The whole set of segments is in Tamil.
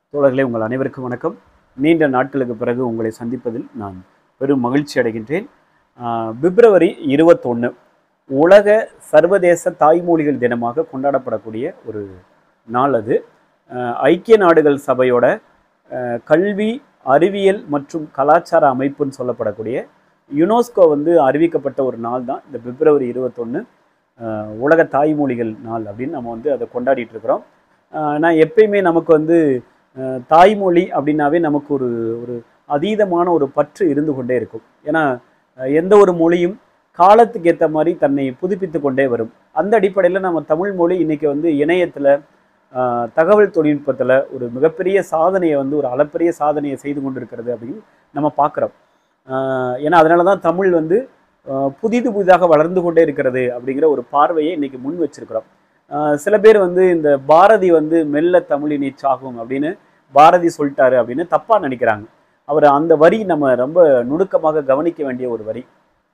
தோழர்களே உங்கள் அனைவருக்கும் வணக்கம் நீண்ட நாட்களுக்கு பிறகு உங்களை சந்திப்பதில் நான் பெரும் மகிழ்ச்சி அடைகின்றேன் ஆஹ் பிப்ரவரி இருபத்தொன்று உலக சர்வதேச தாய்மொழிகள் தினமாக கொண்டாடப்படக்கூடிய ஒரு நாள் அது ஆஹ் ஐக்கிய நாடுகள் சபையோட ஆஹ் கல்வி அறிவியல் மற்றும் கலாச்சார அமைப்புன்னு சொல்லப்படக்கூடிய யுனெஸ்கோ வந்து அறிவிக்கப்பட்ட ஒரு நாள் தான் இந்த பிப்ரவரி இருபத்தொன்று உலக தாய்மொழிகள் நாள் அப்படின்னு நம்ம வந்து அதை கொண்டாடிட்டு இருக்கிறோம் ஆஹ் நான் எப்பயுமே நமக்கு வந்து ஆஹ் தாய்மொழி அப்படின்னாவே நமக்கு ஒரு ஒரு அதீதமான ஒரு பற்று இருந்து கொண்டே இருக்கும் ஏன்னா ஆஹ் எந்த ஒரு மொழியும் காலத்துக்கு ஏற்ற மாதிரி தன்னை புதுப்பித்து கொண்டே வரும் அந்த அடிப்படையில் நம்ம தமிழ் மொழி இன்னைக்கு வந்து இணையத்தில் தகவல் தொழில்நுட்பத்தில் ஒரு மிகப்பெரிய சாதனையை வந்து ஒரு அளப்பரிய சாதனையை செய்து கொண்டிருக்கிறது அப்படின்னு நம்ம பார்க்குறோம் ஏன்னா அதனால தான் தமிழ் வந்து ஆஹ் புதிது புதிதாக வளர்ந்து கொண்டே இருக்கிறது அப்படிங்கிற ஒரு பார்வையை இன்னைக்கு முன் வச்சிருக்கிறோம் ஆஹ் சில பேர் வந்து இந்த பாரதி வந்து மெல்ல தமிழினி சாகும் அப்படின்னு பாரதி சொல்லிட்டாரு அப்படின்னு தப்பாக நினைக்கிறாங்க அவர் அந்த வரி நம்ம ரொம்ப நுணுக்கமாக கவனிக்க வேண்டிய ஒரு வரி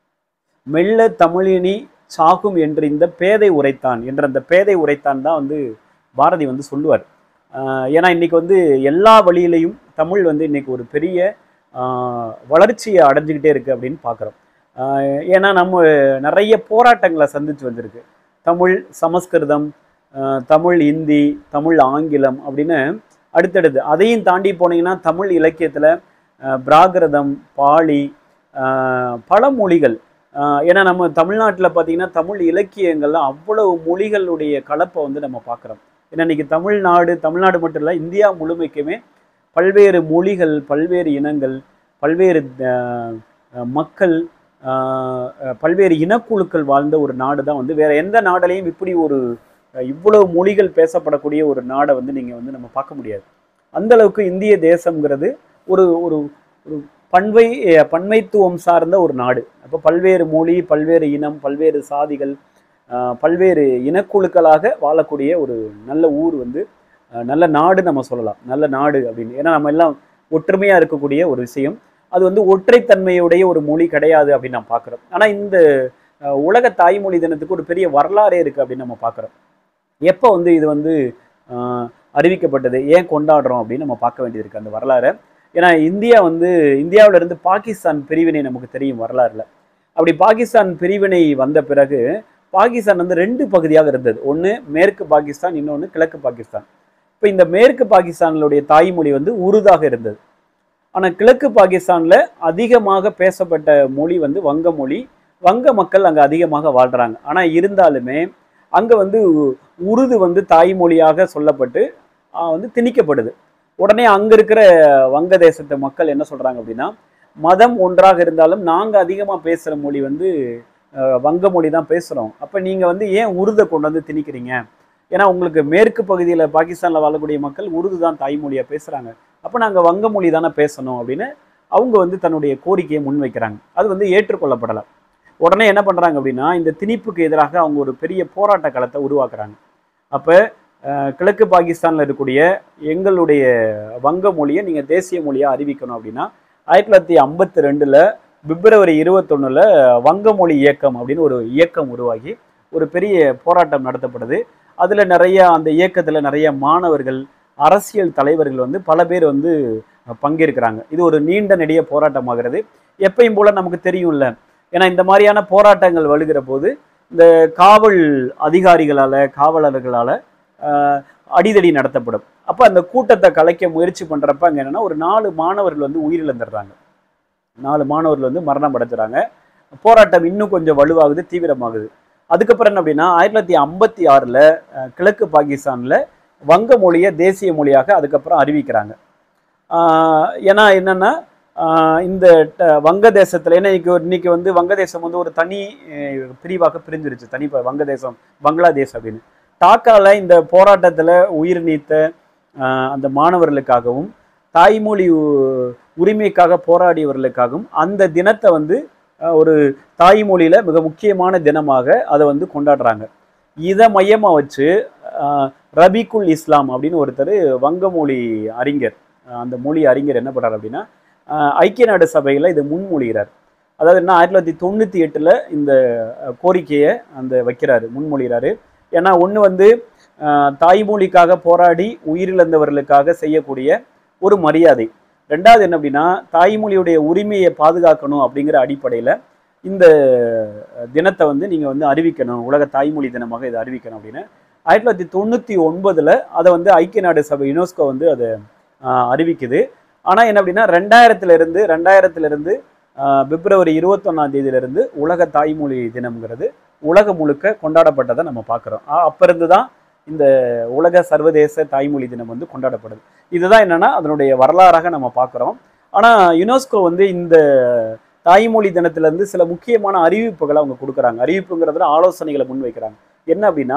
மெல்ல தமிழினி சாகும் என்று இந்த பேதை உரைத்தான் என்ற அந்த பேதை உரைத்தான் தான் வந்து பாரதி வந்து சொல்லுவார் ஆஹ் ஏன்னா இன்னைக்கு வந்து எல்லா வழியிலையும் தமிழ் வந்து இன்னைக்கு ஒரு பெரிய ஆஹ் வளர்ச்சியை அடைஞ்சுக்கிட்டே இருக்கு அப்படின்னு பார்க்குறோம் ஏன்னா நம்ம நிறைய போராட்டங்களை சந்திச்சு வந்திருக்கு தமிழ் சமஸ்கிருதம் ஆஹ் தமிழ் இந்தி தமிழ் ஆங்கிலம் அப்படின்னு அடுத்தடுத்து அதையும் தாண்டி போனீங்கன்னா தமிழ் இலக்கியத்தில் பிராகிருதம் பாலி ஆஹ் பல மொழிகள் ஆஹ் ஏன்னா நம்ம தமிழ்நாட்டில் பார்த்தீங்கன்னா தமிழ் இலக்கியங்கள்ல அவ்வளவு மொழிகளுடைய கலப்பை வந்து நம்ம பார்க்குறோம் ஏன்னா இன்னைக்கு தமிழ்நாடு தமிழ்நாடு மட்டும் இல்லை இந்தியா முழுமைக்குமே பல்வேறு மொழிகள் பல்வேறு இனங்கள் பல்வேறு ஆஹ் ஆஹ் மக்கள் ஆஹ் ஆஹ் பல்வேறு இனக்குழுக்கள் வாழ்ந்த ஒரு நாடு தான் வந்து வேற எந்த நாட்டிலையும் இப்படி ஒரு அஹ் இவ்வளவு மொழிகள் பேசப்படக்கூடிய ஒரு நாடை வந்து நீங்கள் வந்து நம்ம பார்க்க முடியாது அந்த அளவுக்கு இந்திய தேசம்ங்கிறது ஒரு ஒரு ஒரு பண்பை அஹ் பன்மைத்துவம் சார்ந்த ஒரு நாடு அப்போ பல்வேறு மொழி பல்வேறு இனம் பல்வேறு சாதிகள் ஆஹ் பல்வேறு இனக்குழுக்களாக வாழக்கூடிய ஒரு நல்ல ஊர் வந்து அஹ் நல்ல நாடு நம்ம சொல்லலாம் நல்ல நாடு அப்படின்னு ஏன்னா நம்ம எல்லாம் ஒற்றுமையாக இருக்கக்கூடிய ஒரு விஷயம் அது வந்து ஒற்றைத்தன்மையுடைய ஒரு மொழி கிடையாது அப்படின்னு நம்ம பார்க்குறோம் ஆனால் இந்த அஹ் உலக தாய்மொழி தினத்துக்கு ஒரு பெரிய வரலாறே இருக்குது அப்படின்னு நம்ம பார்க்குறோம் எப்போ வந்து இது வந்து ஆஹ் அறிவிக்கப்பட்டது ஏன் கொண்டாடுறோம் அப்படின்னு நம்ம பார்க்க வேண்டியது இருக்குது அந்த வரலாறை ஏன்னா இந்தியா வந்து இந்தியாவுல இருந்து பாகிஸ்தான் பிரிவினை நமக்கு தெரியும் வரலாறுல அப்படி பாகிஸ்தான் பிரிவினை வந்த பிறகு பாகிஸ்தான் வந்து ரெண்டு பகுதியாக இருந்தது ஒன்று மேற்கு பாகிஸ்தான் இன்னொன்று கிழக்கு பாகிஸ்தான் இப்போ இந்த மேற்கு பாகிஸ்தானுடைய தாய்மொழி வந்து உருதாக இருந்தது ஆனால் கிழக்கு பாகிஸ்தானில் அதிகமாக பேசப்பட்ட மொழி வந்து வங்க மொழி வங்க மக்கள் அங்கே அதிகமாக வாழ்கிறாங்க ஆனால் இருந்தாலுமே அங்கே வந்து உருது வந்து தாய்மொழியாக சொல்லப்பட்டு ஆஹ் வந்து திணிக்கப்படுது உடனே அங்கே இருக்கிற வங்கதேசத்து மக்கள் என்ன சொல்கிறாங்க அப்படின்னா மதம் ஒன்றாக இருந்தாலும் நாங்கள் அதிகமாக பேசுகிற மொழி வந்து ஆஹ் வங்க மொழி தான் பேசுகிறோம் அப்போ நீங்கள் வந்து ஏன் உருதை கொண்டு வந்து திணிக்கிறீங்க ஏன்னா உங்களுக்கு மேற்கு பகுதியில் பாகிஸ்தானில் வாழக்கூடிய மக்கள் உருது தான் தாய்மொழியாக பேசுகிறாங்க அப்போ நாங்கள் வங்க மொழி தானே பேசணும் அப்படின்னு அவங்க வந்து தன்னுடைய கோரிக்கையை முன்வைக்கிறாங்க அது வந்து ஏற்றுக்கொள்ளப்படலை உடனே என்ன பண்ணுறாங்க அப்படின்னா இந்த திணிப்புக்கு எதிராக அவங்க ஒரு பெரிய போராட்ட களத்தை உருவாக்குறாங்க அப்போ கிழக்கு பாகிஸ்தானில் இருக்கக்கூடிய எங்களுடைய வங்க மொழியை நீங்கள் தேசிய மொழியாக அறிவிக்கணும் அப்படின்னா ஆயிரத்தி தொள்ளாயிரத்தி ஐம்பத்தி ரெண்டில் பிப்ரவரி இருபத்தொன்னில் வங்க மொழி இயக்கம் அப்படின்னு ஒரு இயக்கம் உருவாகி ஒரு பெரிய போராட்டம் நடத்தப்படுது அதில் நிறைய அந்த இயக்கத்தில் நிறைய மாணவர்கள் அரசியல் தலைவர்கள் வந்து பல பேர் வந்து பங்கேற்கிறாங்க இது ஒரு நீண்ட நெடிய போராட்டமாகிறது எப்பயும் போல நமக்கு தெரியும்ல ஏன்னா இந்த மாதிரியான போராட்டங்கள் வலுகிற போது இந்த காவல் அதிகாரிகளால் காவலர்களால் அடிதடி நடத்தப்படும் அப்போ அந்த கூட்டத்தை கலைக்க முயற்சி பண்ணுறப்ப அங்கே என்னென்னா ஒரு நாலு மாணவர்கள் வந்து உயிரிழந்துடுறாங்க நாலு மாணவர்கள் வந்து மரணம் அடைஞ்சுறாங்க போராட்டம் இன்னும் கொஞ்சம் வலுவாகுது தீவிரமாகுது அதுக்கப்புறம் என்ன அப்படின்னா ஆயிரத்தி தொள்ளாயிரத்தி ஐம்பத்தி ஆறில் கிழக்கு பாகிஸ்தானில் வங்க மொழியை தேசிய மொழியாக அதுக்கப்புறம் அறிவிக்கிறாங்க ஆஹ் ஏன்னா என்னென்னா இந்த ட- வங்கதேசத்தில் ஏன்னா இன்னைக்கு ஒரு- இன்னைக்கு வந்து வங்கதேசம் வந்து ஒரு தனி அஹ், பிரிவாக பிரிஞ்சிருச்சு தனி ப- வங்கதேசம் பங்களாதேஷ் அப்படின்னு டாக்கால இந்த போராட்டத்தில் உயிர் நீத்த ஆஹ், அந்த மாணவர்களுக்காகவும் தாய்மொழி உ- உரிமைக்காக போராடியவர்களுக்காகவும் அந்த தினத்தை வந்து ஆஹ், ஒரு தாய்மொழியில மிக முக்கியமான தினமாக அதை வந்து கொண்டாடுறாங்க இதை மையமாக வச்சு ஆஹ், ரபிகுல் இஸ்லாம் அப்படின்னு ஒருத்தர் வங்கமொழி அறிஞர் ஆஹ், அந்த மொழி அறிஞர் என்ன பண்ணுறாரு அப்படின்னா ஆஹ், ஐக்கிய நாடு சபையில் இதை முன்மொழிகிறார் அதாவது என்ன ஆயிரத்தி தொள்ளாயிரத்தி தொண்ணூற்றி எட்டில் இந்த அஹ், கோரிக்கையை அந்த வைக்கிறாரு முன்மொழிகிறாரு ஏன்னா ஒன்று வந்து ஆஹ் தாய்மொழிக்காக போராடி உயிரிழந்தவர்களுக்காக செய்யக்கூடிய ஒரு மரியாதை ரெண்டாவது என்ன அப்படின்னா தாய்மொழியுடைய உரிமையை பாதுகாக்கணும் அப்படிங்கிற அடிப்படையில் இந்த தினத்தை வந்து நீங்கள் வந்து அறிவிக்கணும் உலக தாய்மொழி தினமாக இதை அறிவிக்கணும் அப்படின்னு ஆயிரத்தி தொள்ளாயிரத்தி தொண்ணூற்றி ஒன்பதில் அதை வந்து ஐக்கிய நாடு சபை யுனெஸ்கோ வந்து அதை ஆஹ், அறிவிக்குது ஆனால் என்ன அப்படின்னா ரெண்டாயிரத்துல இருந்து ரெண்டாயிரத்துல இருந்து ஆஹ், பிப்ரவரி இருபத்தொன்னாம் தேதியிலிருந்து உலக தாய்மொழி தினம்ங்கிறது உலகம் முழுக்க கொண்டாடப்பட்டதை நம்ம பார்க்குறோம் அப்போ இருந்து தான் இந்த உலக சர்வதேச தாய்மொழி தினம் வந்து கொண்டாடப்படுது இதுதான் என்னன்னா அதனுடைய வரலாறாக நம்ம பார்க்குறோம் ஆனால் யுனெஸ்கோ வந்து இந்த தாய்மொழி தினத்திலேருந்து சில முக்கியமான அறிவிப்புகளை அவங்க கொடுக்குறாங்க அறிவிப்புங்கிறதுல ஆலோசனைகளை முன்வைக்கிறாங்க என்ன அப்படின்னா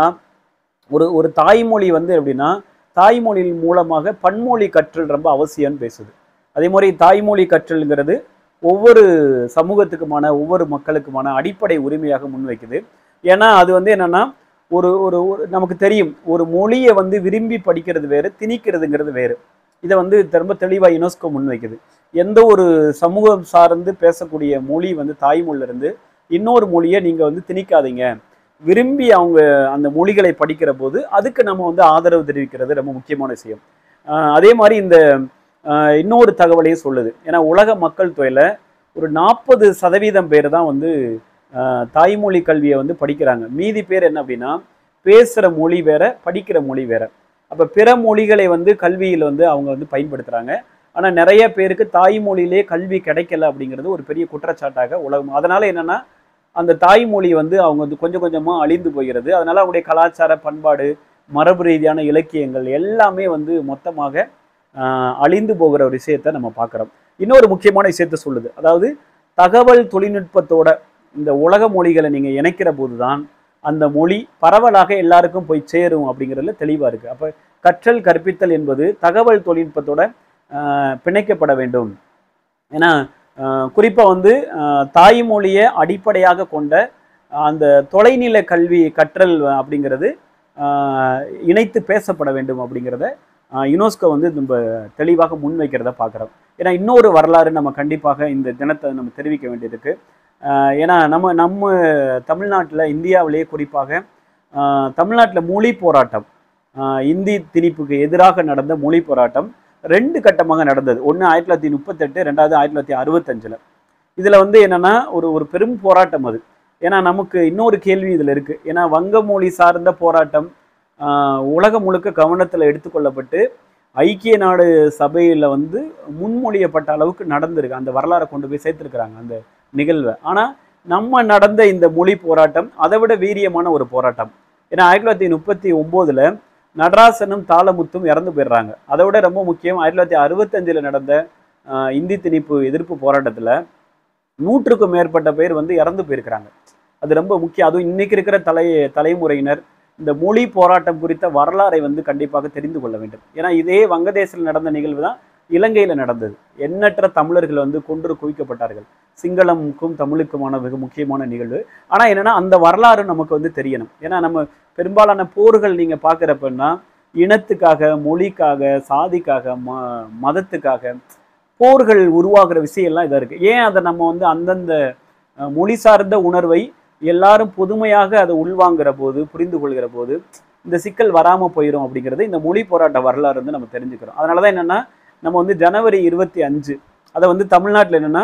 ஒரு ஒரு தாய்மொழி வந்து எப்படின்னா தாய்மொழியின் மூலமாக பன்மொழி கற்றல் ரொம்ப அவசியம்னு பேசுது அதே மாதிரி தாய்மொழி கற்றல்ங்கிறது ஒவ்வொரு சமூகத்துக்குமான ஒவ்வொரு மக்களுக்குமான அடிப்படை உரிமையாக முன்வைக்குது ஏன்னா அது வந்து என்னன்னா ஒரு ஒரு ஒரு நமக்கு தெரியும் ஒரு மொழியை வந்து விரும்பி படிக்கிறது வேறு திணிக்கிறதுங்கிறது வேறு இதை வந்து ரொம்ப தெளிவாக யுனெஸ்கோ முன்வைக்குது எந்த ஒரு சமூகம் சார்ந்து பேசக்கூடிய மொழி வந்து தாய்மொழில இருந்து இன்னொரு மொழியை நீங்கள் வந்து திணிக்காதீங்க விரும்பி அவங்க அந்த மொழிகளை படிக்கிற போது அதுக்கு நம்ம வந்து ஆதரவு தெரிவிக்கிறது ரொம்ப முக்கியமான விஷயம் ஆஹ் அதே மாதிரி இந்த ஆஹ் இன்னொரு தகவலையும் சொல்லுது ஏன்னா உலக மக்கள் தொகையில் ஒரு நாற்பது சதவீதம் பேர் தான் வந்து ஆஹ் தாய்மொழி கல்வியை வந்து படிக்கிறாங்க மீதி பேர் என்ன அப்படின்னா பேசுகிற மொழி வேற படிக்கிற மொழி வேற அப்போ பிற மொழிகளை வந்து கல்வியில் வந்து அவங்க வந்து பயன்படுத்துகிறாங்க ஆனால் நிறைய பேருக்கு தாய்மொழியிலே கல்வி கிடைக்கல அப்படிங்கிறது ஒரு பெரிய குற்றச்சாட்டாக உலகம் அதனால என்னன்னா அந்த தாய்மொழி வந்து அவங்க வந்து கொஞ்சம் கொஞ்சமாக அழிந்து போகிறது அதனால அவங்களுடைய கலாச்சார பண்பாடு மரபு ரீதியான இலக்கியங்கள் எல்லாமே வந்து மொத்தமாக ஆஹ், அழிந்து போகிற ஒரு விஷயத்தை நம்ம பார்க்குறோம் இன்னொரு முக்கியமான விஷயத்த சொல்லுது அதாவது தகவல் தொழில்நுட்பத்தோட இந்த உலக மொழிகளை நீங்கள் இணைக்கிற போது தான் அந்த மொழி பரவலாக எல்லாருக்கும் போய் சேரும் அப்படிங்கிறதுல தெளிவாக இருக்குது அப்போ கற்றல் கற்பித்தல் என்பது தகவல் தொழில்நுட்பத்தோட ஆஹ், பிணைக்கப்பட வேண்டும் ஏன்னா குறிப்பாக வந்து ஆஹ், தாய்மொழியை அடிப்படையாக கொண்ட அந்த தொலைநிலை கல்வி கற்றல் அப்படிங்கிறது ஆஹ், இணைத்து பேசப்பட வேண்டும் அப்படிங்கிறத ஆஹ், யுனெஸ்கோ வந்து நம்ம தெளிவாக முன்வைக்கிறத பார்க்குறோம் ஏன்னா இன்னொரு வரலாறு நம்ம கண்டிப்பாக இந்த தினத்தை நம்ம தெரிவிக்க வேண்டியதுக்கு ஆஹ், ஏன்னா நம்ம நம்ம தமிழ்நாட்டில் இந்தியாவிலேயே குறிப்பாக தமிழ்நாட்டில் மொழி போராட்டம் ஆஹ், இந்தி திணிப்புக்கு எதிராக நடந்த மொழி போராட்டம் ரெண்டு கட்டமாக நடந்தது ஒன்று ஆயிரத்தி தொள்ளாயிரத்தி முப்பத்தெட்டு ரெண்டாவது ஆயிரத்தி தொள்ளாயிரத்தி அறுபத்தஞ்சில் இதில் வந்து என்னென்னா ஒரு ஒரு பெரும் போராட்டம் அது ஏன்னா நமக்கு இன்னொரு கேள்வி இதில் இருக்குது ஏன்னா வங்க மொழி சார்ந்த போராட்டம் ஆஹ், உலகம் முழுக்க கவனத்தில் எடுத்துக்கொள்ளப்பட்டு ஐக்கிய நாடு சபையில் வந்து முன்மொழியப்பட்ட அளவுக்கு நடந்திருக்கு அந்த வரலாறை கொண்டு போய் சேர்த்துருக்குறாங்க அந்த நிகழ்வை ஆனால் நம்ம நடந்த இந்த மொழி போராட்டம் அதை விட வீரியமான ஒரு போராட்டம் ஏன்னா ஆயிரத்தி தொள்ளாயிரத்தி முப்பத்தி ஒம்போதில் நடராசனும் தாளமுத்தும் இறந்து போயிடுறாங்க அதை விட ரொம்ப முக்கியம் ஆயிரத்தி தொள்ளாயிரத்தி அறுபத்தஞ்சில் நடந்த ஆஹ், இந்தி திணிப்பு எதிர்ப்பு போராட்டத்தில் நூற்றுக்கும் மேற்பட்ட பேர் வந்து இறந்து போயிருக்கிறாங்க அது ரொம்ப முக்கியம் அதுவும் இன்னைக்கு இருக்கிற தலை தலைமுறையினர் இந்த மொழி போராட்டம் குறித்த வரலாறை வந்து கண்டிப்பாக தெரிந்து கொள்ள வேண்டும் ஏன்னா இதே வங்கதேசத்தில் நடந்த நிகழ்வு தான் இலங்கையில் நடந்தது எண்ணற்ற தமிழர்கள் வந்து கொன்று குவிக்கப்பட்டார்கள் சிங்களமுக்கும் தமிழுக்குமான மிக முக்கியமான நிகழ்வு ஆனால் என்னன்னா அந்த வரலாறு நமக்கு வந்து தெரியணும் ஏன்னா நம்ம பெரும்பாலான போர்கள் நீங்கள் பார்க்குறப்பன்னா இனத்துக்காக மொழிக்காக சாதிக்காக ம மதத்துக்காக போர்கள் உருவாகிற விஷயம்லாம் இதாக இருக்குது ஏன் அதை நம்ம வந்து அந்தந்த அஹ், மொழி சார்ந்த உணர்வை எல்லாரும் பொதுமையாக அதை உள்வாங்குற போது புரிந்து கொள்கிற போது இந்த சிக்கல் வராமல் போயிடும் அப்படிங்கிறது இந்த மொழி போராட்ட வரலாறு வந்து நம்ம தெரிஞ்சுக்கிறோம் அதனால தான் என்னென்னா நம்ம வந்து ஜனவரி இருபத்தி அஞ்சு அதை வந்து தமிழ்நாட்டில் என்னென்னா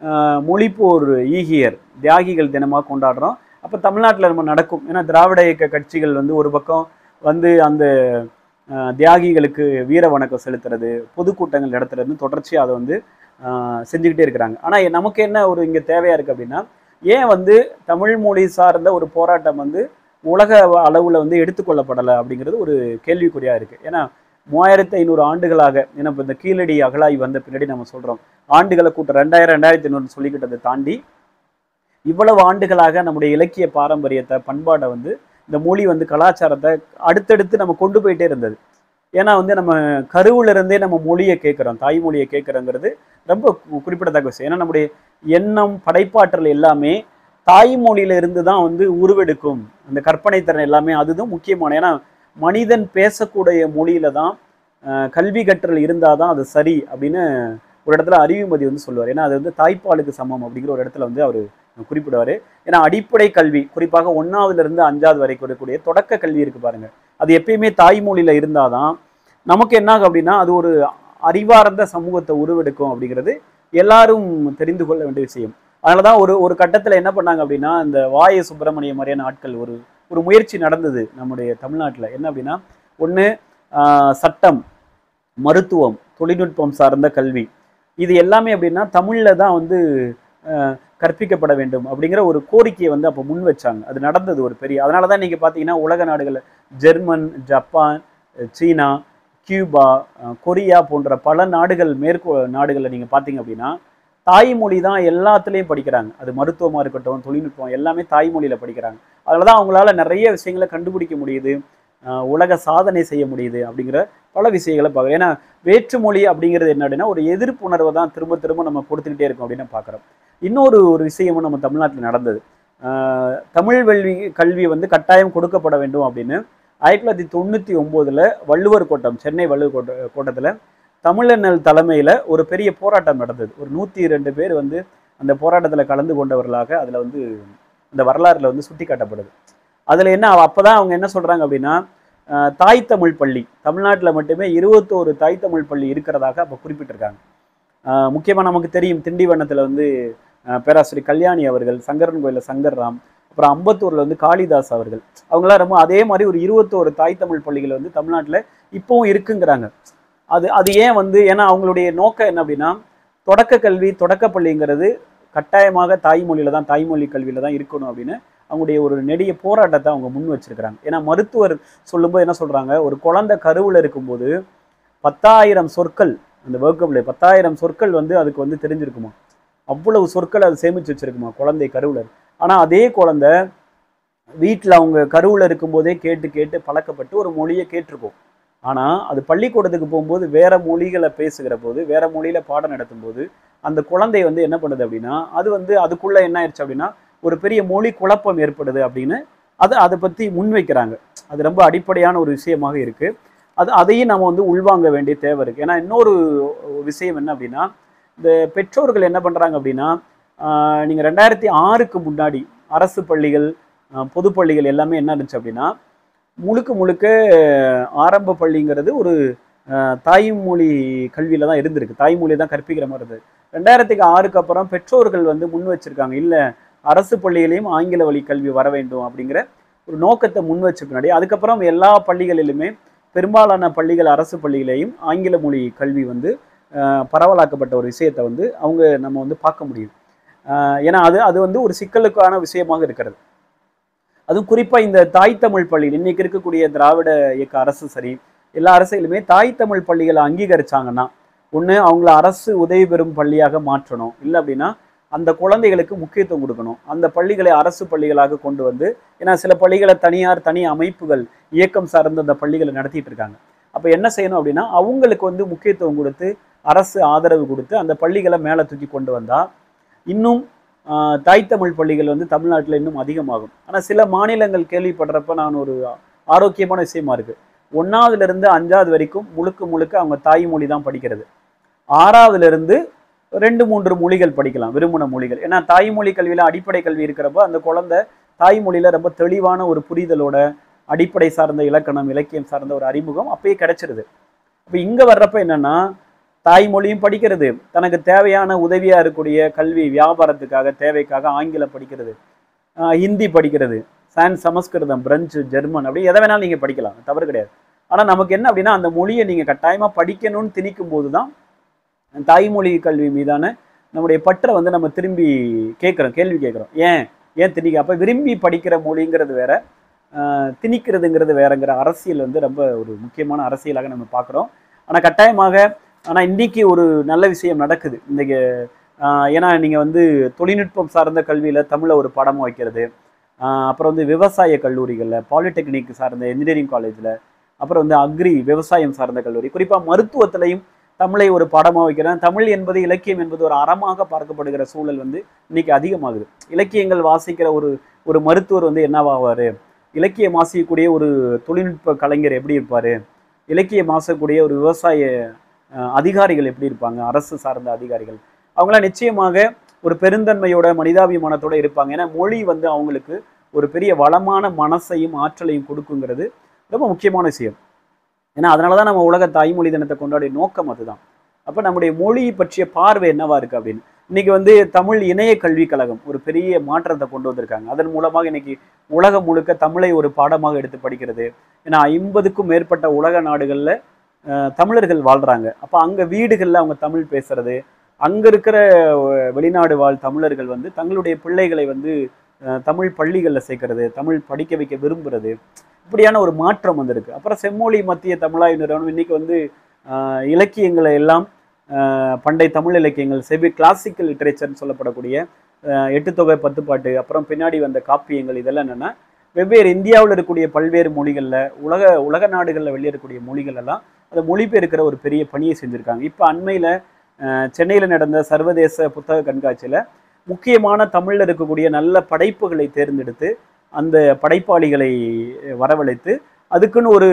மொழிப்போர் ஈகியர் தியாகிகள் தினமாக கொண்டாடுறோம் அப்போ தமிழ்நாட்டில் நம்ம நடக்கும் ஏன்னா திராவிட இயக்க கட்சிகள் வந்து ஒரு பக்கம் வந்து அந்த அஹ், தியாகிகளுக்கு வீர வணக்கம் செலுத்துறது பொதுக்கூட்டங்கள் நடத்துறதுன்னு தொடர்ச்சியாக அதை வந்து அஹ், செஞ்சுக்கிட்டே இருக்கிறாங்க ஆனால் நமக்கு என்ன ஒரு இங்கே தேவையாக இருக்குது அப்படின்னா ஏன் வந்து தமிழ் மொழி சார்ந்த ஒரு போராட்டம் வந்து உலக அளவில் வந்து எடுத்துக்கொள்ளப்படலை அப்படிங்கிறது ஒரு கேள்விக்குறியாக இருக்குது ஏன்னா மூவாயிரத்து ஐநூறு ஆண்டுகளாக ஏன்னா இப்போ இந்த கீழடி அகழாய் வந்த பின்னாடி நம்ம சொல்கிறோம் ஆண்டுகளை கூட்டம் ரெண்டாயிரம் ரெண்டாயிரத்தி ஐநூறு சொல்லிக்கிட்டதை தாண்டி இவ்வளவு ஆண்டுகளாக நம்முடைய இலக்கிய பாரம்பரியத்தை பண்பாடை வந்து இந்த மொழி வந்து கலாச்சாரத்தை அடுத்தடுத்து நம்ம கொண்டு போயிட்டே இருந்தது ஏன்னா வந்து நம்ம கருவுல இருந்தே நம்ம மொழியை கேட்குறோம் தாய்மொழியை கேட்குறோங்கிறது ரொம்ப கு- குறிப்பிடத்தக்க விஷயம் ஏன்னா நம்முடைய எண்ணம் படைப்பாற்றல் எல்லாமே தாய்மொழியில இருந்து தான் வந்து உருவெடுக்கும் அந்த கற்பனை திறன் எல்லாமே அதுதான் முக்கியமான ஏன்னா மனிதன் பேசக்கூடிய மொழியில தான் அஹ், கல்வி கற்றல் இருந்தால் தான் அது சரி அப்படின்னு ஒரு இடத்துல அறிவுமதி வந்து சொல்லுவார் ஏன்னா அது வந்து தாய்ப்பாலுக்கு சமம் அப்படிங்கிற ஒரு இடத்துல வந்து அவர் குறிப்பிடுவார் ஏன்னா அடிப்படை கல்வி குறிப்பாக ஒன்றாவதுல இருந்து அஞ்சாவது வரைக்கும் இருக்கக்கூடிய தொடக்க கல்வி இருக்கு பாருங்க அது எப்பயுமே தாய்மொழியில இருந்தாதான் நமக்கு என்ன ஆகும் அப்படின்னா அது ஒரு அறிவார்ந்த சமூகத்தை உருவெடுக்கும் அப்படிங்கிறது எல்லாரும் தெரிந்து கொள்ள வேண்டிய விஷயம் அதனால தான் ஒரு ஒரு கட்டத்தில் என்ன பண்ணாங்க அப்படின்னா இந்த வாய சுப்பிரமணிய மாதிரியான ஆட்கள் ஒரு ஒரு முயற்சி நடந்தது நம்முடைய தமிழ்நாட்டில் என்ன அப்படின்னா ஒன்று சட்டம் மருத்துவம் தொழில்நுட்பம் சார்ந்த கல்வி இது எல்லாமே அப்படின்னா தமிழில் தான் வந்து ஆஹ், கற்பிக்கப்பட வேண்டும் அப்படிங்கிற ஒரு கோரிக்கையை வந்து அப்போ முன் வச்சாங்க அது நடந்தது ஒரு பெரிய அதனால தான் நீங்கள் பார்த்தீங்கன்னா உலக நாடுகள் ஜெர்மன் ஜப்பான் சீனா கியூபா அஹ், கொரியா போன்ற பல நாடுகள் மேற்கோ நாடுகளில் நீங்கள் பார்த்தீங்க அப்படின்னா தாய்மொழி தான் எல்லாத்துலேயும் படிக்கிறாங்க அது மருத்துவமாக இருக்கட்டும் தொழில்நுட்பம் எல்லாமே தாய்மொழியில் படிக்கிறாங்க அதில் தான் அவங்களால நிறைய விஷயங்களை கண்டுபிடிக்க முடியுது அஹ், உலக சாதனை செய்ய முடியுது அப்படிங்கிற பல விஷயங்களை பார்க்குறோம் ஏன்னா வேற்றுமொழி அப்படிங்கிறது என்ன அப்படின்னா ஒரு எதிர்ப்புணர்வை தான் திரும்ப திரும்ப நம்ம கொடுத்துக்கிட்டே இருக்கோம் அப்படின்னு பார்க்குறோம் இன்னொரு ஒரு விஷயமும் நம்ம தமிழ்நாட்டில் நடந்தது அஹ், தமிழ் கல்வி கல்வி வந்து கட்டாயம் கொடுக்கப்பட வேண்டும் அப்படின்னு ஆயிரத்தி தொள்ளாயிரத்தி தொண்ணூற்றி ஒம்போதில் வள்ளுவர் கோட்டம் சென்னை வள்ளுவர் கோட்ட கோட்டத்தில் தமிழனல் தலைமையில் ஒரு பெரிய போராட்டம் நடந்தது ஒரு நூற்றி ரெண்டு பேர் வந்து அந்த போராட்டத்தில் கலந்து கொண்டவர்களாக அதில் வந்து அந்த வரலாறுல வந்து சுட்டி காட்டப்படுது அதில் என்ன அப்போ தான் அவங்க என்ன சொல்கிறாங்க அப்படின்னா அஹ், தாய் தமிழ் பள்ளி தமிழ்நாட்டில் மட்டுமே இருபத்தோரு தாய் தமிழ் பள்ளி இருக்கிறதாக அப்போ குறிப்பிட்டிருக்காங்க முக்கியமாக நமக்கு தெரியும் திண்டிவனத்தில் வந்து அஹ், பேராசிரியர் கல்யாணி அவர்கள் சங்கரன் கோயிலில் சங்கர்ராம் அப்புறம் அம்பத்தூரில் வந்து காளிதாஸ் அவர்கள் அவங்களாம் ரொம்ப அதே மாதிரி ஒரு இருபத்தோரு தாய் தமிழ் பள்ளிகள் வந்து தமிழ்நாட்டில் இப்போவும் இருக்குங்கிறாங்க அது அது ஏன் வந்து ஏன்னா அவங்களுடைய நோக்கம் என்ன அப்படின்னா தொடக்க கல்வி தொடக்க பள்ளிங்கிறது கட்டாயமாக தாய்மொழியில தான் தாய்மொழி கல்வியில தான் இருக்கணும் அப்படின்னு அவங்களுடைய ஒரு நெடிய போராட்டத்தை அவங்க முன் வச்சிருக்கிறாங்க ஏன்னா மருத்துவர் சொல்லும்போது என்ன சொல்றாங்க ஒரு குழந்தை கருவில் இருக்கும்போது பத்தாயிரம் சொற்கள் அந்த வேர்க்கபிள் பத்தாயிரம் சொற்கள் வந்து அதுக்கு வந்து தெரிஞ்சிருக்குமா அவ்வளவு சொற்கள் அது சேமிச்சு வச்சிருக்குமா குழந்தை கருவில் ஆனால் அதே குழந்தை வீட்டில் அவங்க கருவில் இருக்கும்போதே கேட்டு கேட்டு பழக்கப்பட்டு ஒரு மொழியை கேட்டிருக்கும் ஆனால் அது பள்ளிக்கூடத்துக்கு போகும்போது வேற மொழிகளை பேசுகிற போது வேற மொழியில பாடம் நடத்தும் போது அந்த குழந்தை வந்து என்ன பண்ணுது அப்படின்னா அது வந்து அதுக்குள்ள என்ன ஆயிடுச்சு அப்படின்னா ஒரு பெரிய மொழி குழப்பம் ஏற்படுது அப்படின்னு அதை அதை பற்றி முன்வைக்கிறாங்க அது ரொம்ப அடிப்படையான ஒரு விஷயமாக இருக்கு அது அதையும் நம்ம வந்து உள்வாங்க வேண்டிய தேவை இருக்கு ஏன்னா இன்னொரு விஷயம் என்ன அப்படின்னா இந்த பெற்றோர்கள் என்ன பண்றாங்க அப்படின்னா ஆஹ் நீங்க ரெண்டாயிரத்தி ஆறுக்கு முன்னாடி அரசு பள்ளிகள் ஆஹ் பொது பள்ளிகள் எல்லாமே என்ன இருந்துச்சு அப்படின்னா முழுக்க முழுக்க ஆரம்ப பள்ளிங்கிறது ஒரு ஆஹ் தாய்மொழி கல்வியில தான் இருந்திருக்கு தாய்மொழி தான் கற்பிக்கிற மாதிரி இருந்தது ரெண்டாயிரத்துக்கு ஆறுக்கு அப்புறம் பெற்றோர்கள் வந்து முன் வச்சிருக்காங்க இல்லை அரசு பள்ளியிலையும் ஆங்கில வழி கல்வி வர வேண்டும் அப்படிங்கிற ஒரு நோக்கத்தை முன் வச்ச பின்னாடி அதுக்கப்புறம் எல்லா பள்ளிகளிலுமே பெரும்பாலான பள்ளிகள் அரசு பள்ளியிலையும் ஆங்கில மொழி கல்வி வந்து ஆஹ் பரவலாக்கப்பட்ட ஒரு விஷயத்தை வந்து அவங்க நம்ம வந்து பார்க்க முடியுது ஆஹ் ஏன்னா அது அது வந்து ஒரு சிக்கலுக்கான விஷயமாக இருக்கிறது அதுவும் குறிப்பாக இந்த தாய் தமிழ் பள்ளிகள் இன்னைக்கு இருக்கக்கூடிய திராவிட இயக்க அரசு சரி எல்லா அரசியலுமே தாய் தமிழ் பள்ளிகளை அங்கீகரிச்சாங்கன்னா ஒன்று அவங்கள அரசு உதவி பெறும் பள்ளியாக மாற்றணும் இல்லை அப்படின்னா அந்த குழந்தைகளுக்கு முக்கியத்துவம் கொடுக்கணும் அந்த பள்ளிகளை அரசு பள்ளிகளாக கொண்டு வந்து ஏன்னா சில பள்ளிகளை தனியார் தனி அமைப்புகள் இயக்கம் சார்ந்த அந்த பள்ளிகளை நடத்திட்டு இருக்காங்க அப்போ என்ன செய்யணும் அப்படின்னா அவங்களுக்கு வந்து முக்கியத்துவம் கொடுத்து அரசு ஆதரவு கொடுத்து அந்த பள்ளிகளை மேலே தூக்கி கொண்டு வந்தா இன்னும் ஆஹ், தாய் தமிழ் பள்ளிகள் வந்து தமிழ்நாட்டில் இன்னும் அதிகமாகும் ஆனால் சில மாநிலங்கள் கேள்விப்படுறப்ப நான் ஒரு ஆரோக்கியமான விஷயமா இருக்கு ஒன்றாவதுல இருந்து அஞ்சாவது வரைக்கும் முழுக்க முழுக்க அவங்க தாய்மொழி தான் படிக்கிறது ஆறாவதுல இருந்து ரெண்டு மூன்று மொழிகள் படிக்கலாம் விரும்பின மொழிகள் ஏன்னா தாய்மொழி கல்வியில அடிப்படை கல்வி இருக்கிறப்ப அந்த குழந்தை தாய்மொழியில ரொம்ப தெளிவான ஒரு புரிதலோட அடிப்படை சார்ந்த இலக்கணம் இலக்கியம் சார்ந்த ஒரு அறிமுகம் அப்பயே கிடைச்சிருது அப்போ இங்க வர்றப்ப என்னன்னா தாய்மொழியும் படிக்கிறது தனக்கு தேவையான உதவியா இருக்கக்கூடிய கல்வி வியாபாரத்துக்காக தேவைக்காக ஆங்கிலம் படிக்கிறது ஆஹ் ஹிந்தி படிக்கிறது சான் சமஸ்கிருதம் பிரெஞ்சு ஜெர்மன் அப்படி எதை வேணாலும் நீங்க படிக்கலாம் தவறு கிடையாது ஆனா நமக்கு என்ன அப்படின்னா அந்த மொழியை நீங்க கட்டாயமா படிக்கணும்னு திணிக்கும் போது தான் தாய்மொழி கல்வி மீதான நம்முடைய பற்றை வந்து நம்ம திரும்பி கேட்குறோம் கேள்வி கேட்குறோம் ஏன் ஏன் திணிக்க அப்போ விரும்பி படிக்கிற மொழிங்கிறது வேற ஆஹ் திணிக்கிறதுங்கிறது வேறங்கிற அரசியல் வந்து ரொம்ப ஒரு முக்கியமான அரசியலாக நம்ம பார்க்குறோம் ஆனால் கட்டாயமாக ஆனால் இன்னைக்கு ஒரு நல்ல விஷயம் நடக்குது இன்றைக்கி ஏன்னா நீங்கள் வந்து தொழில்நுட்பம் சார்ந்த கல்வியில் தமிழை ஒரு பாடமாக வைக்கிறது ஆஹ் அப்புறம் வந்து விவசாய கல்லூரிகளில் பாலிடெக்னிக் சார்ந்த இன்ஜினியரிங் காலேஜில் அப்புறம் வந்து அக்ரி விவசாயம் சார்ந்த கல்லூரி குறிப்பாக மருத்துவத்திலையும் தமிழை ஒரு பாடமாக வைக்கிறேன் தமிழ் என்பது இலக்கியம் என்பது ஒரு அறமாக பார்க்கப்படுகிற சூழல் வந்து இன்னைக்கு அதிகமாகுது இலக்கியங்கள் வாசிக்கிற ஒரு ஒரு மருத்துவர் வந்து என்னவாவார் இலக்கியம் வாசிக்கக்கூடிய ஒரு தொழில்நுட்ப கலைஞர் எப்படி இருப்பார் இலக்கியம் வாசக்கூடிய ஒரு விவசாய அஹ், அதிகாரிகள் எப்படி இருப்பாங்க அரசு சார்ந்த அதிகாரிகள் அவங்களாம் நிச்சயமாக ஒரு பெருந்தன்மையோட மனிதாபிமானத்தோட இருப்பாங்க ஏன்னா மொழி வந்து அவங்களுக்கு ஒரு பெரிய வளமான மனசையும் ஆற்றலையும் கொடுக்குங்கிறது ரொம்ப முக்கியமான விஷயம் ஏன்னா அதனால தான் நம்ம உலக தாய்மொழி தினத்தை கொண்டாடிய நோக்கம் அதுதான் அப்போ நம்முடைய மொழி பற்றிய பார்வை என்னவா இருக்கு அப்படின்னு இன்னைக்கு வந்து தமிழ் இணைய கல்விக் கழகம் ஒரு பெரிய மாற்றத்தை கொண்டு வந்திருக்காங்க அதன் மூலமாக இன்னைக்கு உலகம் முழுக்க தமிழை ஒரு பாடமாக எடுத்து படிக்கிறது ஏன்னா ஐம்பதுக்கும் மேற்பட்ட உலக நாடுகளில் தமிழர்கள் வாழ்றாங்க அப்போ அங்கே வீடுகளில் அவங்க தமிழ் பேசுறது அங்கே இருக்கிற அஹ், வெளிநாடு வாழ் தமிழர்கள் வந்து தங்களுடைய பிள்ளைகளை வந்து அஹ், தமிழ் பள்ளிகளில் சேர்க்கறது தமிழ் படிக்க வைக்க விரும்புறது இப்படியான ஒரு மாற்றம் வந்திருக்கு அப்புறம் செம்மொழி மத்திய தமிழாய்வு நிறுவனம் இன்னைக்கு வந்து அஹ், இலக்கியங்களை எல்லாம் அஹ், பண்டை தமிழ் இலக்கியங்கள் செபி கிளாசிக்கல் லிட்ரேச்சர்னு சொல்லப்படக்கூடிய அஹ், எட்டு தொகை பத்து பாட்டு அப்புறம் பின்னாடி வந்த காப்பியங்கள் இதெல்லாம் என்னென்னா வெவ்வேறு இந்தியாவில் இருக்கக்கூடிய பல்வேறு மொழிகளில் உலக உலக நாடுகளில் வெளியேறக்கூடிய மொழிகள் எல்லாம் அதை மொழிபெயர்க்கிற ஒரு பெரிய பணியை செஞ்சுருக்காங்க இப்போ அண்மையில் சென்னையில் நடந்த சர்வதேச புத்தக கண்காட்சியில் முக்கியமான தமிழில் இருக்கக்கூடிய நல்ல படைப்புகளை தேர்ந்தெடுத்து அந்த படைப்பாளிகளை வரவழைத்து அதுக்குன்னு ஒரு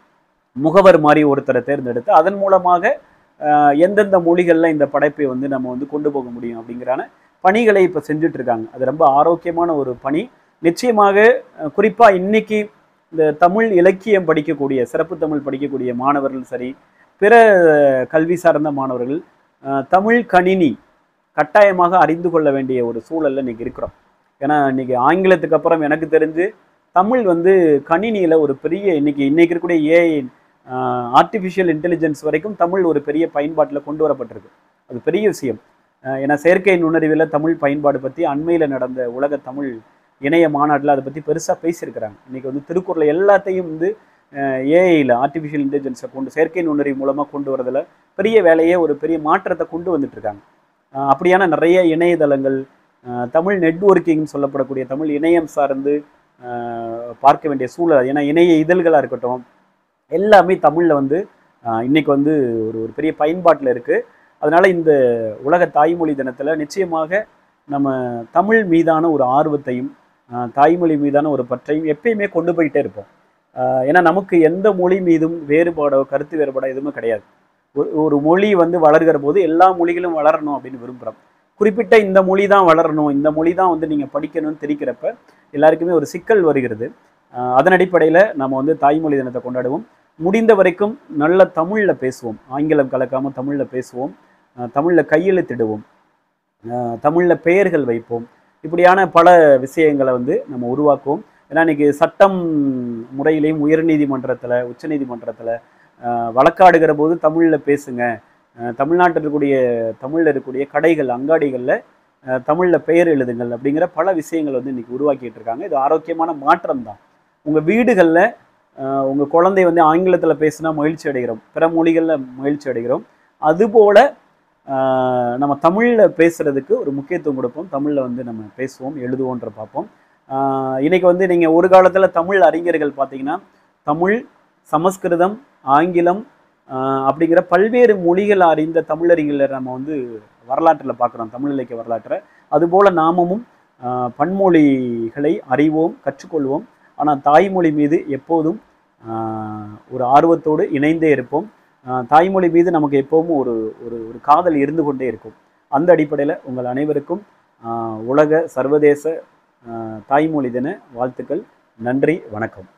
முகவர் மாதிரி ஒருத்தரை தேர்ந்தெடுத்து அதன் மூலமாக அஹ், எந்தெந்த மொழிகளில் இந்த படைப்பை வந்து நம்ம வந்து கொண்டு போக முடியும் அப்படிங்கிறான பணிகளை இப்போ செஞ்சுட்டு இருக்காங்க அது ரொம்ப ஆரோக்கியமான ஒரு பணி நிச்சயமாக அஹ், குறிப்பா இன்னைக்கு இந்த தமிழ் இலக்கியம் படிக்கக்கூடிய சிறப்பு தமிழ் படிக்கக்கூடிய மாணவர்கள் சரி பிற அஹ், கல்வி சார்ந்த மாணவர்கள் அஹ், தமிழ் கணினி கட்டாயமாக அறிந்து கொள்ள வேண்டிய ஒரு சூழல்ல இன்னைக்கு இருக்கிறோம் ஏன்னா இன்னைக்கு ஆங்கிலத்துக்கு அப்புறம் எனக்கு தெரிஞ்சு தமிழ் வந்து கணினியில ஒரு பெரிய இன்னைக்கு இன்னைக்கு இருக்கக்கூடிய ஏஐ ஆர்டிஃபிஷியல் இன்டெலிஜென்ஸ் வரைக்கும் தமிழ் ஒரு பெரிய பயன்பாட்டில் கொண்டு வரப்பட்டிருக்கு அது பெரிய விஷயம் அஹ் ஏன்னா செயற்கை நுண்ணறிவில் தமிழ் பயன்பாடு பற்றி அண்மையில் நடந்த உலக தமிழ் இணைய மாநாட்டில் அதை பற்றி பெருசாக பேசியிருக்கிறாங்க இன்னைக்கு வந்து திருக்குறளை எல்லாத்தையும் வந்து ஏஐயில் ஆர்டிஃபிஷியல் இன்டெலிஜென்ஸை கொண்டு செயற்கை நுண்ணறிவு மூலமாக கொண்டு வரதில் பெரிய வேலையை ஒரு பெரிய மாற்றத்தை கொண்டு வந்துட்டு இருக்காங்க அஹ் அப்படியான நிறைய இணையதளங்கள் அஹ் தமிழ் நெட்வொர்க்கிங்னு சொல்லப்படக்கூடிய தமிழ் இணையம் சார்ந்து அஹ் பார்க்க வேண்டிய சூழல் ஏன்னா இணைய இதழ்களாக இருக்கட்டும் எல்லாமே தமிழில் வந்து அஹ் இன்னைக்கு வந்து ஒரு ஒரு பெரிய பயன்பாட்டில் இருக்குது அதனால இந்த உலக தாய்மொழி தினத்தில் நிச்சயமாக நம்ம தமிழ் மீதான ஒரு ஆர்வத்தையும் அஹ் தாய்மொழி மீதான ஒரு பற்றையும் எப்பயுமே கொண்டு போயிட்டே இருப்போம் அஹ் ஏன்னா நமக்கு எந்த மொழி மீதும் வேறுபாடோ கருத்து வேறுபாடோ எதுவுமே கிடையாது ஒரு ஒரு மொழி வந்து வளர்கிற போது எல்லா மொழிகளும் வளரணும் அப்படின்னு விரும்புகிறோம் குறிப்பிட்ட இந்த மொழி தான் வளரணும் இந்த மொழி தான் வந்து நீங்கள் படிக்கணும்னு தெரிக்கிறப்ப எல்லாருக்குமே ஒரு சிக்கல் வருகிறது அஹ் அதன் அடிப்படையில் நம்ம வந்து தாய்மொழி தினத்தை கொண்டாடுவோம் முடிந்த வரைக்கும் நல்ல தமிழில் பேசுவோம் ஆங்கிலம் கலக்காமல் தமிழில் பேசுவோம் தமிழில் கையெழுத்திடுவோம் தமிழில் பெயர்கள் வைப்போம் இப்படியான பல விஷயங்களை வந்து நம்ம உருவாக்குவோம் ஏன்னா இன்னைக்கு சட்டம் முறையிலையும் உயர்நீதிமன்றத்தில் உச்சநீதிமன்றத்தில் வழக்காடுகிற போது தமிழில் பேசுங்க அஹ் தமிழ்நாட்டில் இருக்கக்கூடிய தமிழில் இருக்கக்கூடிய கடைகள் அங்காடிகளில் தமிழில் பெயர் எழுதுங்கள் அப்படிங்கிற பல விஷயங்கள் வந்து இன்னைக்கு உருவாக்கிட்டு இருக்காங்க இது ஆரோக்கியமான மாற்றம் தான் உங்கள் வீடுகளில் உங்கள் குழந்தை வந்து ஆங்கிலத்தில் பேசினா மகிழ்ச்சி அடைகிறோம் பிற மொழிகளில் மகிழ்ச்சி அடைகிறோம் அதுபோல் ஆஹ் நம்ம தமிழில் பேசுகிறதுக்கு ஒரு முக்கியத்துவம் கொடுப்போம் தமிழில் வந்து நம்ம பேசுவோம் எழுதுவோன்ற பார்ப்போம் ஆஹ் இன்னைக்கு வந்து நீங்கள் ஒரு காலத்தில் தமிழ் அறிஞர்கள் பார்த்தீங்கன்னா தமிழ் சமஸ்கிருதம் ஆங்கிலம் ஆஹ் அப்படிங்கிற பல்வேறு மொழிகள் அறிந்த தமிழறிஞர்களை நம்ம வந்து வரலாற்றில் பார்க்குறோம் தமிழ் இலக்கிய வரலாற்றை அதுபோல் நாமமும் ஆஹ் பன்மொழிகளை அறிவோம் கற்றுக்கொள்வோம் ஆனால் தாய்மொழி மீது எப்போதும் ஆஹ் ஒரு ஆர்வத்தோடு இணைந்தே இருப்போம் ஆஹ் தாய்மொழி மீது நமக்கு எப்பவும் ஒரு ஒரு ஒரு காதல் இருந்து கொண்டே இருக்கும் அந்த அடிப்படையில் உங்கள் அனைவருக்கும் ஆஹ் உலக சர்வதேச ஆஹ் தாய்மொழி தின வாழ்த்துக்கள் நன்றி வணக்கம்